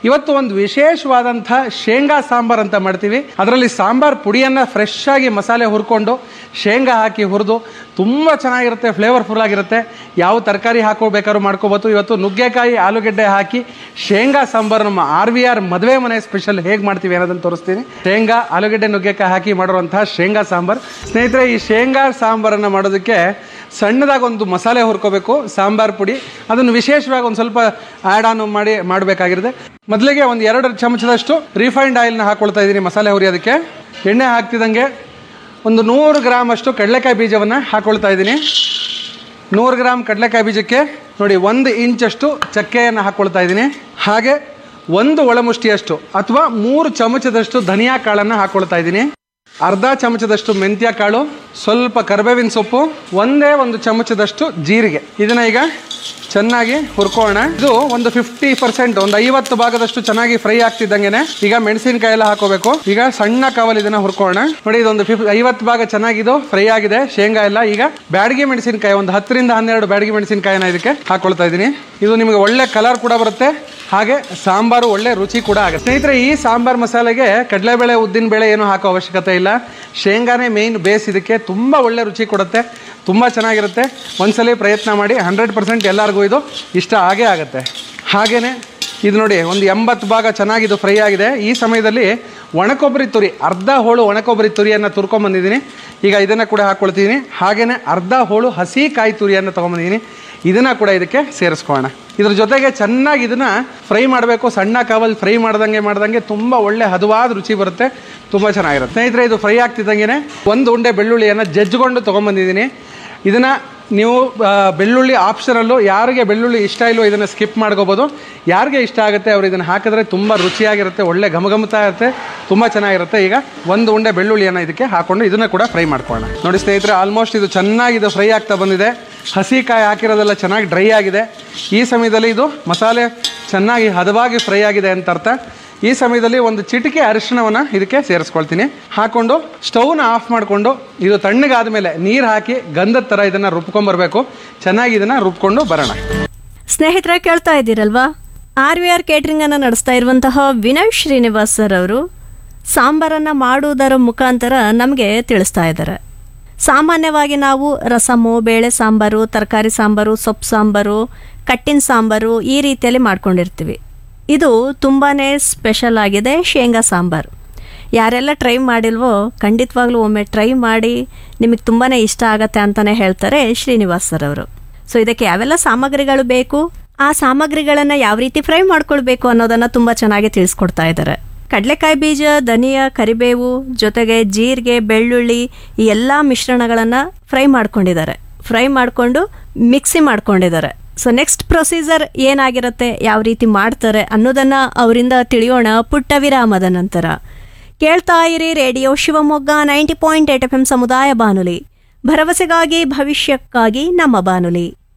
ಇವತ್ತು ಒಂದು ವಿಶೇಷವಾದಂಥ ಶೇಂಗಾ ಸಾಂಬಾರ್ ಅಂತ ಮಾಡ್ತೀವಿ ಅದರಲ್ಲಿ ಸಾಂಬಾರ್ ಪುಡಿಯನ್ನು ಫ್ರೆಶ್ ಆಗಿ ಮಸಾಲೆ ಹುರ್ಕೊಂಡು ಶೇಂಗಾ ಹಾಕಿ ಹುರಿದು ತುಂಬ ಚೆನ್ನಾಗಿರುತ್ತೆ ಫ್ಲೇವರ್ಫುಲ್ ಆಗಿರುತ್ತೆ ಯಾವ ತರಕಾರಿ ಹಾಕೋಬೇಕಾದ್ರೂ ಮಾಡ್ಕೋಬೋದು ಇವತ್ತು ನುಗ್ಗೆಕಾಯಿ ಆಲೂಗೆಡ್ಡೆ ಹಾಕಿ ಶೇಂಗಾ ಸಾಂಬಾರು ನಮ್ಮ ಆರ್ ವಿ ಆರ್ ಮದುವೆ ಮನೆ ಸ್ಪೆಷಲ್ ಹೇಗೆ ಮಾಡ್ತೀವಿ ಅನ್ನೋದನ್ನು ತೋರಿಸ್ತೀನಿ ಶೇಂಗಾ ಆಲೂಗೆಡ್ಡೆ ನುಗ್ಗೆಕಾಯಿ ಹಾಕಿ ಮಾಡಿರುವಂತಹ ಶೇಂಗಾ ಸಾಂಬಾರ್ ಸ್ನೇಹಿತರೆ ಈ ಶೇಂಗಾ ಸಾಂಬಾರನ್ನು ಮಾಡೋದಕ್ಕೆ ಸಣ್ಣದಾಗಿ ಒಂದು ಮಸಾಲೆ ಹುರ್ಕೋಬೇಕು ಸಾಂಬಾರ್ ಪುಡಿ ಅದನ್ನು ವಿಶೇಷವಾಗಿ ಒಂದು ಸ್ವಲ್ಪ ಆ್ಯಡ್ ಆನ್ ಮಾಡಿ ಮಾಡಬೇಕಾಗಿರುತ್ತೆ ಮೊದಲಿಗೆ ಒಂದು ಎರಡು ಚಮಚದಷ್ಟು ರಿಫೈನ್ಡ್ ಆಯಿಲ್ನ ಹಾಕೊಳ್ತಾ ಇದ್ದೀನಿ ಮಸಾಲೆ ಹುರಿಯೋದಕ್ಕೆ ಎಣ್ಣೆ ಹಾಕ್ತಿದ್ದಂಗೆ ಒಂದು ನೂರು ಗ್ರಾಮ್ ಅಷ್ಟು ಕಡಲೆಕಾಯಿ ಬೀಜವನ್ನು ಹಾಕೊಳ್ತಾ ಇದ್ದೀನಿ ನೂರು ಗ್ರಾಮ್ ಕಡಲೆಕಾಯಿ ಬೀಜಕ್ಕೆ ನೋಡಿ ಒಂದು ಇಂಚಷ್ಟು ಚಕ್ಕೆಯನ್ನು ಹಾಕ್ಕೊಳ್ತಾ ಇದ್ದೀನಿ ಹಾಗೆ ಒಂದು ಒಳಮುಷ್ಟಿಯಷ್ಟು ಅಥವಾ ಮೂರು ಚಮಚದಷ್ಟು ಧನಿಯಾ ಕಾಳನ್ನು ಹಾಕ್ಕೊಳ್ತಾ ಇದ್ದೀನಿ ಅರ್ಧ ಚಮಚದಷ್ಟು ಮೆಂತ್ಯ ಕಾಳು ಸ್ವಲ್ಪ ಕರಿಬೇವಿನ ಸೊಪ್ಪು ಒಂದೇ ಒಂದು ಚಮಚದಷ್ಟು ಜೀರಿಗೆ ಇದನ್ನ ಈಗ ಚೆನ್ನಾಗಿ ಹುರ್ಕೋಣ ಇದು ಒಂದು ಫಿಫ್ಟಿ ಪರ್ಸೆಂಟ್ ಒಂದು ಐವತ್ತು ಭಾಗದಷ್ಟು ಚೆನ್ನಾಗಿ ಫ್ರೈ ಆಗ್ತಿದ್ದಂಗೆನೆ ಈಗ ಮೆಣಸಿನಕಾಯಿ ಎಲ್ಲ ಹಾಕೋಬೇಕು ಈಗ ಸಣ್ಣ ಕಾವಲ್ ಇದನ್ನ ಹುರ್ಕೋಣ ನೋಡಿ ಇದೊಂದು ಫಿಫ್ ಐವತ್ತು ಭಾಗ ಚೆನ್ನಾಗಿದು ಫ್ರೈ ಆಗಿದೆ ಶೇಂಗಾ ಎಲ್ಲ ಈಗ ಬ್ಯಾಡಗಿ ಮೆಣಸಿನಕಾಯಿ ಒಂದು ಹತ್ತರಿಂದ ಹನ್ನೆರಡು ಬ್ಯಾಡಗಿ ಮೆಣಸಿನಕಾಯಿನ ಇದಕ್ಕೆ ಹಾಕೊಳ್ತಾ ಇದ್ದೀನಿ ಇದು ನಿಮಗೆ ಒಳ್ಳೆ ಕಲರ್ ಕೂಡ ಬರುತ್ತೆ ಹಾಗೆ ಸಾಂಬಾರು ಒಳ್ಳೆ ರುಚಿ ಕೂಡ ಆಗುತ್ತೆ ಸ್ನೇಹಿತರೆ ಈ ಸಾಂಬಾರ್ ಮಸಾಲೆಗೆ ಕಡಲೆಬೇಳೆ ಉದ್ದಿನ ಬೇಳೆ ಏನು ಹಾಕೋ ಅವಶ್ಯಕತೆ ಇಲ್ಲ ಶೇಂಗಾನೇ ಮೇಯ್ನ್ ಬೇಸ್ ಇದಕ್ಕೆ ತುಂಬ ಒಳ್ಳೆ ರುಚಿ ಕೊಡುತ್ತೆ ತುಂಬ ಚೆನ್ನಾಗಿರುತ್ತೆ ಒಂದ್ಸಲಿ ಪ್ರಯತ್ನ ಮಾಡಿ ಹಂಡ್ರೆಡ್ ಪರ್ಸೆಂಟ್ ಎಲ್ಲರಿಗೂ ಇದು ಇಷ್ಟ ಆಗೇ ಆಗುತ್ತೆ ಹಾಗೆಯೇ ಇದು ನೋಡಿ ಒಂದು ಎಂಬತ್ತು ಭಾಗ ಚೆನ್ನಾಗಿದು ಫ್ರೈ ಆಗಿದೆ ಈ ಸಮಯದಲ್ಲಿ ಒಣಕೊಬ್ಬರಿ ತುರಿ ಅರ್ಧ ಹೋಳು ಒಣಕೊಬ್ಬರಿ ತುರಿಯನ್ನು ತುರ್ಕೊಂಬಂದಿದ್ದೀನಿ ಈಗ ಇದನ್ನು ಕೂಡ ಹಾಕ್ಕೊಳ್ತಿದ್ದೀನಿ ಹಾಗೆಯೇ ಅರ್ಧ ಹೋಳು ಹಸಿ ಕಾಯಿ ತುರಿಯನ್ನು ತೊಗೊಂಬಂದಿದ್ದೀನಿ ಇದನ್ನು ಕೂಡ ಇದಕ್ಕೆ ಸೇರಿಸ್ಕೊಳ್ಳೋಣ ಇದ್ರ ಜೊತೆಗೆ ಚೆನ್ನಾಗಿ ಇದನ್ನು ಫ್ರೈ ಮಾಡಬೇಕು ಸಣ್ಣ ಕಾವಲ್ ಫ್ರೈ ಮಾಡ್ದಂಗೆ ಮಾಡ್ದಂಗೆ ತುಂಬ ಒಳ್ಳೆ ಹದವಾದ ರುಚಿ ಬರುತ್ತೆ ತುಂಬ ಚೆನ್ನಾಗಿರುತ್ತೆ ಸ್ನೇಹಿತರೆ ಇದು ಫ್ರೈ ಆಗ್ತಿದ್ದಂಗೆ ಒಂದು ಉಂಡೆ ಬೆಳ್ಳುಳ್ಳಿಯನ್ನು ಜಜ್ಜಿಕೊಂಡು ತೊಗೊಂಬಂದಿದ್ದೀನಿ ಇದನ್ನು ನೀವು ಆ, ಬೆಳ್ಳುಳ್ಳಿ ಆಪ್ಷನಲ್ಲು ಯಾರಿಗೆ ಬೆಳ್ಳುಳ್ಳಿ ಇಷ್ಟ ಇಲ್ಲೋ ಇದನ್ನು ಸ್ಕಿಪ್ ಮಾಡ್ಕೋಬೋದು ಯಾರಿಗೆ ಇಷ್ಟ ಆಗುತ್ತೆ ಅವ್ರು ಇದನ್ನು ಹಾಕಿದ್ರೆ ತುಂಬ ರುಚಿಯಾಗಿರುತ್ತೆ ಒಳ್ಳೆ ಘಮಘಮತಾ ಇರುತ್ತೆ ತುಂಬ ಚೆನ್ನಾಗಿರುತ್ತೆ ಈಗ ಒಂದು ಉಂಡೆ ಬೆಳ್ಳುಳ್ಳಿಯನ್ನು ಇದಕ್ಕೆ ಹಾಕೊಂಡು ಇದನ್ನು ಕೂಡ ಫ್ರೈ ಮಾಡ್ಕೊಳ್ಳೋಣ ನೋಡಿ ಸ್ನೇಹಿತರೆ ಆಲ್ಮೋಸ್ಟ್ ಇದು ಚೆನ್ನಾಗಿ ಇದು ಫ್ರೈ ಆಗ್ತಾ ಬಂದಿದೆ ಹಸಿ ಕಾಯಿ ಹಾಕಿರೋದೆಲ್ಲ ಚೆನ್ನಾಗಿ ಡ್ರೈ ಆಗಿದೆ ಈ ಸಮಯದಲ್ಲಿ ಇದು ಮಸಾಲೆ ಚೆನ್ನಾಗಿ ಹದವಾಗಿ ಫ್ರೈ ಆಗಿದೆ ಅಂತ ಅರ್ಥ ಈ ಸಮಯದಲ್ಲಿ ಒಂದು ಚಿಟಿಕೆ ಅರಿಶಿಣವನ್ನು ಇದಕ್ಕೆ ಸೇರಿಸ್ಕೊಳ್ತೀನಿ ಹಾಕೊಂಡು ಸ್ಟವ್ನ ಆಫ್ ಮಾಡಿಕೊಂಡು ಇದು ತಣ್ಣಗಾದ ಮೇಲೆ ನೀರು ಹಾಕಿ ಗಂಧದ ಥರ ಇದನ್ನು ರುಬ್ಕೊಂಬರ್ಬೇಕು ಚೆನ್ನಾಗಿ ಇದನ್ನು ರುಬ್ಕೊಂಡು ಬರೋಣ ಸ್ನೇಹಿತರೆ ಕೇಳ್ತಾ ಇದ್ದೀರಲ್ವಾ ಆರ್ ವಿ ಆರ್ ಕೇಟ್ರಿಂಗ್ ಅನ್ನು ನಡೆಸ್ತಾ ಇರುವಂತಹ ವಿನಯ್ ಶ್ರೀನಿವಾಸ್ ಸರ್ ಅವರು ಸಾಂಬಾರನ್ನು ಮಾಡುವುದರ ಮುಖಾಂತರ ನಮಗೆ ತಿಳಿಸ್ತಾ ಇದ್ದಾರೆ ಸಾಮಾನ್ಯವಾಗಿ ನಾವು ರಸಮು ಬೇಳೆ ಸಾಂಬಾರು ತರಕಾರಿ ಸಾಂಬಾರು ಸೊಪ್ಪು ಸಾಂಬಾರು ಕಟ್ಟಿನ ಸಾಂಬಾರು ಈ ರೀತಿಯಲ್ಲಿ ಮಾಡ್ಕೊಂಡಿರ್ತೀವಿ ಇದು ತುಂಬಾ ಸ್ಪೆಷಲ್ ಆಗಿದೆ ಶೇಂಗಾ ಸಾಂಬಾರು ಯಾರೆಲ್ಲ ಟ್ರೈ ಮಾಡಿಲ್ವೋ ಖಂಡಿತವಾಗ್ಲೂ ಒಮ್ಮೆ ಟ್ರೈ ಮಾಡಿ ನಿಮಗೆ ತುಂಬಾ ಇಷ್ಟ ಆಗತ್ತೆ ಅಂತಲೇ ಹೇಳ್ತಾರೆ ಶ್ರೀನಿವಾಸ್ ಸರ್ ಅವರು ಸೊ ಇದಕ್ಕೆ ಯಾವೆಲ್ಲ ಸಾಮಗ್ರಿಗಳು ಬೇಕು ಆ ಸಾಮಗ್ರಿಗಳನ್ನು ಯಾವ ರೀತಿ ಫ್ರೈ ಮಾಡ್ಕೊಳ್ಬೇಕು ಅನ್ನೋದನ್ನು ತುಂಬ ಚೆನ್ನಾಗಿ ತಿಳಿಸ್ಕೊಡ್ತಾ ಇದ್ದಾರೆ ಕಡಲೆಕಾಯಿ ಬೀಜ ಧನಿಯಾ ಕರಿಬೇವು ಜೊತೆಗೆ ಜೀರಿಗೆ ಬೆಳ್ಳುಳ್ಳಿ ಈ ಎಲ್ಲ ಮಿಶ್ರಣಗಳನ್ನು ಫ್ರೈ ಮಾಡ್ಕೊಂಡಿದ್ದಾರೆ ಫ್ರೈ ಮಾಡಿಕೊಂಡು ಮಿಕ್ಸಿ ಮಾಡ್ಕೊಂಡಿದ್ದಾರೆ ಸೊ ನೆಕ್ಸ್ಟ್ ಪ್ರೊಸೀಜರ್ ಏನಾಗಿರುತ್ತೆ ಯಾವ ರೀತಿ ಮಾಡ್ತಾರೆ ಅನ್ನೋದನ್ನು ಅವರಿಂದ ತಿಳಿಯೋಣ ಪುಟ್ಟ ವಿರಾಮದ ನಂತರ ಕೇಳ್ತಾ ಇರಿ radio Shivamogga ninety point eight F M ಸಮುದಾಯ ಬಾನುಲಿ ಭರವಸೆಗಾಗಿ ಭವಿಷ್ಯಕ್ಕಾಗಿ ನಮ್ಮ ಬಾನುಲಿ